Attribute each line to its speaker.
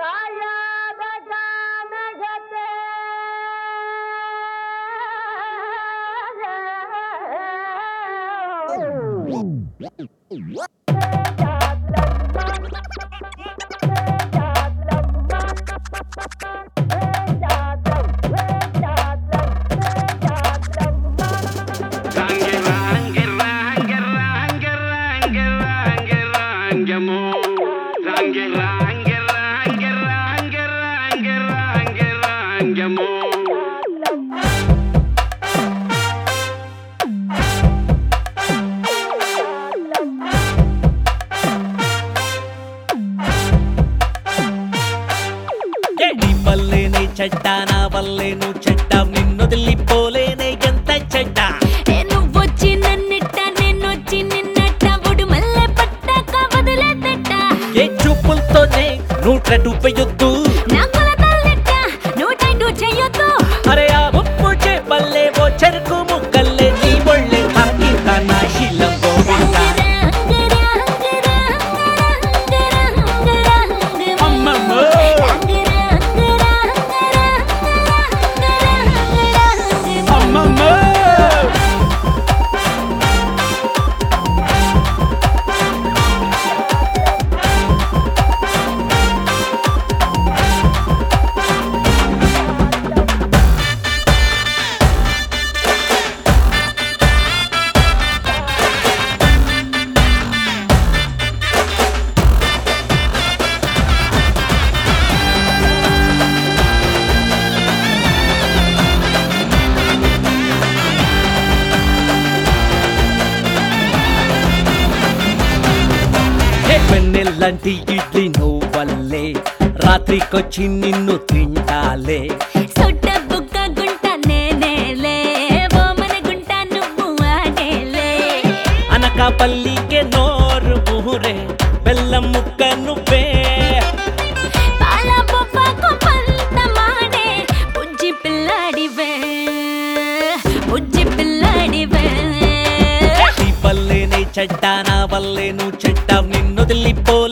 Speaker 1: ದಾಯಾದ ಗಾನಗತೆ
Speaker 2: నీ వల్లేనే చెడ్డ నా వల్లేను చెడ్డ నిన్నొదిలిపోలేనే ఎంత చెడ్డ
Speaker 3: నువ్వొచ్చి నన్నిట్ట నేనొచ్చి నిన్నట్ట ఒడు మల్లె పట్టాక వదిలేదట్ట
Speaker 2: ఏ చూపులతోనే నూట్రటు పెయ్యొద్దు
Speaker 3: నా కొలతల్లిట్ట నూటైండు చెయ్యొద్దు
Speaker 2: అరే ఆ ఉప్పు చేపల్లే ఓ చెరుకు ముక్కల్లే నీ ఒళ్ళే తాకి తన శీలం గోవింద అమ్మమ్మ. అమ్మమ్మ ఏ వెన్నెల్లంటి ఇడ్లీ నువ్వల్లే రాత్రికొచ్చి నిన్ను తింటాలే
Speaker 3: సొట్ట బుక్క గుంట నేనేలే ఓమన గుంట నువ్వు ఆడేలే
Speaker 2: అనకాపల్లికే నోరు ఊరే బెల్లం ముక్క నువ్వే
Speaker 3: పాల బొప్పకు పంత మాడే బుజ్జి పిల్లాడివే బుజ్జి పిల్లాడివే
Speaker 2: ఈ పల్లెనే చెడ్డ నా వల్లేను చెడ్డ నిన్నొదిలిపోలే